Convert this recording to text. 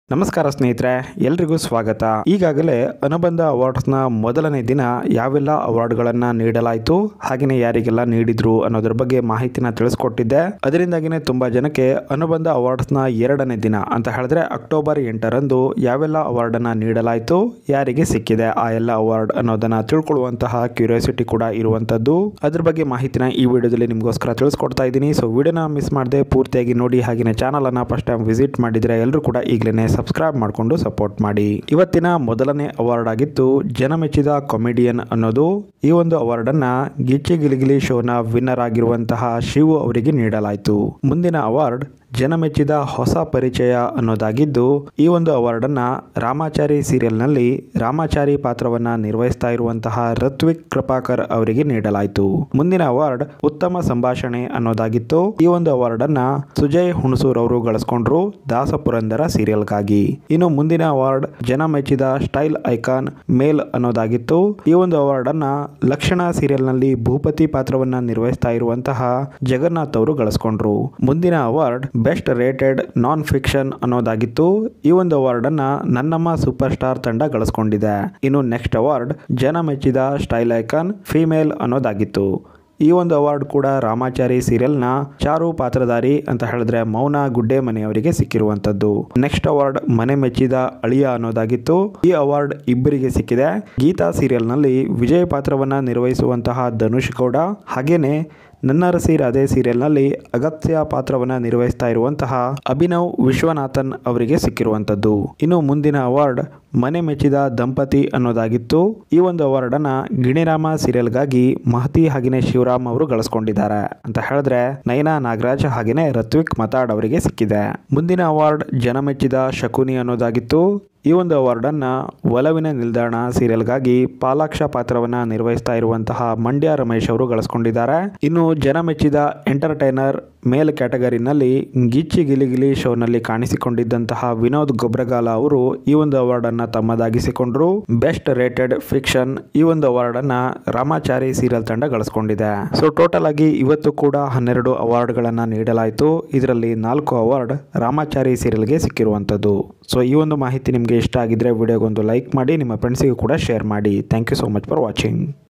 ನಮಸ್ಕಾರ ಸ್ನೇಹಿತರೆ ಎಲ್ರಿಗೂ ಸ್ವಾಗತ ಈಗಾಗಲೇ ಅನುಬಂಧ ಅವಾರ್ಡ್ಸ್ನ ಮೊದಲನೇ ದಿನ ಯಾವೆಲ್ಲ ಅವಾರ್ಡ್ಗಳನ್ನ ನೀಡಲಾಯಿತು ಹಾಗೆಯೇ ಯಾರಿಗೆಲ್ಲ ನೀಡಿದ್ರು ಅನ್ನೋದ್ರ ಬಗ್ಗೆ ಮಾಹಿತಿನ ತಿಳಿಸ್ಕೊಟ್ಟಿದ್ದೆ ಅದರಿಂದಾಗಿನೇ ತುಂಬಾ ಜನಕ್ಕೆ ಅನುಬಂಧ ಅವಾರ್ಡ್ಸ್ನ ಎರಡನೇ ದಿನ ಅಂತ ಹೇಳಿದ್ರೆ ಅಕ್ಟೋಬರ್ ಎಂಟರಂದು ಯಾವೆಲ್ಲ ಅವಾರ್ಡ್ ಅನ್ನ ನೀಡಲಾಯಿತು ಯಾರಿಗೆ ಸಿಕ್ಕಿದೆ ಆ ಎಲ್ಲ ಅವಾರ್ಡ್ ಅನ್ನೋದನ್ನ ತಿಳ್ಕೊಳ್ಳುವಂತಹ ಕ್ಯೂರಿಯಾಸಿಟಿ ಕೂಡ ಇರುವಂತದ್ದು ಅದ್ರ ಬಗ್ಗೆ ಮಾಹಿತಿನ ಈ ವಿಡಿಯೋದಲ್ಲಿ ನಿಮಗೋಸ್ಕರ ತಿಳಿಸ್ಕೊಡ್ತಾ ಇದ್ದೀನಿ ಸೊ ವಿಡಿಯೋನ ಮಿಸ್ ಮಾಡದೆ ಪೂರ್ತಿಯಾಗಿ ನೋಡಿ ಹಾಗೆಯೇ ಚಾನಲ್ ಅನ್ನ ಫಸ್ಟ್ ಟೈಮ್ ವಿಸಿಟ್ ಮಾಡಿದ್ರೆ ಎಲ್ಲರೂ ಕೂಡ ಈಗಲೇ ಸಬ್ಸ್ಕ್ರೈಬ್ ಮಾಡಿಕೊಂಡು ಸಪೋರ್ಟ್ ಮಾಡಿ ಇವತ್ತಿನ ಮೊದಲನೇ ಅವಾರ್ಡ್ ಆಗಿತ್ತು ಜನಮೆಚ್ಚಿದ ಕಾಮಿಡಿಯನ್ ಅನ್ನೋದು ಈ ಒಂದು ಅವಾರ್ಡ್ ಅನ್ನ ಗಿಚ್ಚಿ ಗಿಲಿಗಿಲಿ ಶೋನ ವಿನ್ನರ್ ಆಗಿರುವಂತಹ ಶಿವು ಅವರಿಗೆ ನೀಡಲಾಯಿತು ಮುಂದಿನ ಅವಾರ್ಡ್ ಜನಮೆಚ್ಚಿದ ಹೊಸ ಪರಿಚಯ ಅನ್ನೋದಾಗಿದ್ದು ಈ ಒಂದು ಅವಾರ್ಡ್ ಅನ್ನ ರಾಮಾಚಾರಿ ಸೀರಿಯಲ್ನಲ್ಲಿ ರಾಮಾಚಾರಿ ಪಾತ್ರವನ್ನ ನಿರ್ವಹಿಸ್ತಾ ಇರುವಂತಹ ಋತ್ವಿಕ್ ಕೃಪಾಕರ್ ಅವರಿಗೆ ನೀಡಲಾಯಿತು ಮುಂದಿನ ಅವಾರ್ಡ್ ಉತ್ತಮ ಸಂಭಾಷಣೆ ಅನ್ನೋದಾಗಿತ್ತು ಈ ಒಂದು ಅವಾರ್ಡ್ ಅನ್ನ ಸುಜಯ್ ಹುಣಸೂರ್ ಅವರು ಗಳಿಸ್ಕೊಂಡ್ರು ದಾಸಪುರಂದರ ಸೀರಿಯಲ್ಗಾಗಿ ಇನ್ನು ಮುಂದಿನ ಅವಾರ್ಡ್ ಜನ ಮೆಚ್ಚಿದ ಸ್ಟೈಲ್ ಐಕಾನ್ ಮೇಲ್ ಅನ್ನೋದಾಗಿತ್ತು ಈ ಒಂದು ಅವಾರ್ಡ್ ಅನ್ನ ಲಕ್ಷಣ ಸೀರಿಯಲ್ನಲ್ಲಿ ಭೂಪತಿ ಪಾತ್ರವನ್ನ ನಿರ್ವಹಿಸ್ತಾ ಇರುವಂತಹ ಜಗನ್ನಾಥ್ ಅವರು ಗಳಿಸ್ಕೊಂಡ್ರು ಮುಂದಿನ award best rated non fiction ಅನ್ನೋದಾಗಿತ್ತು ಈ ಒಂದು ಅವಾರ್ಡ್ ಅನ್ನ ನನ್ನಮ್ಮ ಸೂಪರ್ ಸ್ಟಾರ್ ತಂಡ ಗಳಿಸ್ಕೊಂಡಿದೆ ಇನ್ನು ನೆಕ್ಸ್ಟ್ ಅವಾರ್ಡ್ ಜನ ಮೆಚ್ಚಿದ ಸ್ಟೈಲ್ ಐಕಾನ್ ಫಿಮೇಲ್ ಅನ್ನೋದಾಗಿತ್ತು ಈ ಒಂದು ಅವಾರ್ಡ್ ಕೂಡ ರಾಮಾಚಾರಿ ಸೀರಿಯಲ್ನ ಚಾರು ಪಾತ್ರಧಾರಿ ಅಂತ ಹೇಳಿದ್ರೆ ಮೌನ ಗುಡ್ಡೆ ಮನೆಯವರಿಗೆ ಸಿಕ್ಕಿರುವಂತದ್ದು ನೆಕ್ಸ್ಟ್ ಅವಾರ್ಡ್ ಮನೆ ಮೆಚ್ಚಿದ ಅಳಿಯ ಅನ್ನೋದಾಗಿತ್ತು ಈ ಅವಾರ್ಡ್ ಇಬ್ಬರಿಗೆ ಸಿಕ್ಕಿದೆ ಗೀತಾ ಸೀರಿಯಲ್ನಲ್ಲಿ ವಿಜಯ್ ಪಾತ್ರವನ್ನ ನಿರ್ವಹಿಸುವಂತಹ ಧನುಷ್ ಗೌಡ ಹಾಗೇನೆ ನನ್ನ ರಸಿ ರಾಧೆ ಸೀರಿಯಲ್ನಲ್ಲಿ ಅಗತ್ಯ ಪಾತ್ರವನ್ನು ನಿರ್ವಹಿಸ್ತಾ ಇರುವಂತಹ ಅಭಿನವ್ ವಿಶ್ವನಾಥನ್ ಅವರಿಗೆ ಸಿಕ್ಕಿರುವಂಥದ್ದು ಇನ್ನು ಮುಂದಿನ ಅವಾರ್ಡ್ ಮನೆ ಮೆಚ್ಚಿದ ದಂಪತಿ ಅನ್ನೋದಾಗಿತ್ತು ಈ ಒಂದು ಅವಾರ್ಡ್ ಅನ್ನ ಗಿಣಿರಾಮ ಸೀರಿಯಲ್ಗಾಗಿ ಮಹತಿ ಹಾಗೆಯೇ ಶಿವರಾಮ್ ಅವರು ಗಳಿಸ್ಕೊಂಡಿದ್ದಾರೆ ಅಂತ ಹೇಳಿದ್ರೆ ನಯನಾ ನಾಗರಾಜ್ ಹಾಗೆಯೇ ರತ್ವಿಕ್ ಮತಾಡ್ ಅವರಿಗೆ ಸಿಕ್ಕಿದೆ ಮುಂದಿನ ಅವಾರ್ಡ್ ಜನ ಮೆಚ್ಚಿದ ಶಕುನಿ ಅನ್ನೋದಾಗಿತ್ತು ಈ ಒಂದು ಅವಾರ್ಡ್ ಅನ್ನ ಒಲವಿನ ನಿಲ್ದಾಣ ಸೀರಿಯಲ್ಗಾಗಿ ಪಾಲಾಕ್ಷ ಪಾತ್ರವನ್ನ ನಿರ್ವಹಿಸ್ತಾ ಇರುವಂತಹ ಮಂಡ್ಯ ರಮೇಶ್ ಅವರು ಗಳಿಸ್ಕೊಂಡಿದ್ದಾರೆ ಇನ್ನು ಜನ ಮೆಚ್ಚಿದ ಎಂಟರ್ಟೈನರ್ ಮೇಲ್ ಕ್ಯಾಟಗರಿನಲ್ಲಿ ಗಿಚ್ಚಿ ಗಿಲಿಗಿಲಿ ಶೋನಲ್ಲಿ ಕಾಣಿಸಿಕೊಂಡಿದ್ದಂತಹ ವಿನೋದ್ ಗೊಬ್ರಗಾಲ ಅವರು ಈ ಒಂದು ಅವಾರ್ಡ್ ಅನ್ನ ತಮ್ಮದಾಗಿಸಿಕೊಂಡ್ರು ಬೆಸ್ಟ್ ರೇಟೆಡ್ ಫಿಕ್ಷನ್ ಈ ಒಂದು ಅವಾರ್ಡ್ ಅನ್ನ ರಾಮಾಚಾರಿ ಸೀರಿಯಲ್ ತಂಡ ಗಳಿಸ್ಕೊಂಡಿದೆ ಸೊ ಟೋಟಲ್ ಆಗಿ ಇವತ್ತು ಕೂಡ ಹನ್ನೆರಡು ಅವಾರ್ಡ್ ಗಳನ್ನ ನೀಡಲಾಯಿತು ಇದರಲ್ಲಿ ನಾಲ್ಕು ಅವಾರ್ಡ್ ರಾಮಾಚಾರಿ ಸೀರಿಯಲ್ಗೆ ಸಿಕ್ಕಿರುವಂತದ್ದು ಸೊ ಈ ಒಂದು ಮಾಹಿತಿ ನಿಮಗೆ ಇಷ್ಟ ಆಗಿದ್ರೆ ವಿಡಿಯೋಗೊಂದು ಲೈಕ್ ಮಾಡಿ ನಿಮ್ಮ ಫ್ರೆಂಡ್ಸಿಗೂ ಕೂಡ ಶೇರ್ ಮಾಡಿ thank you so much for watching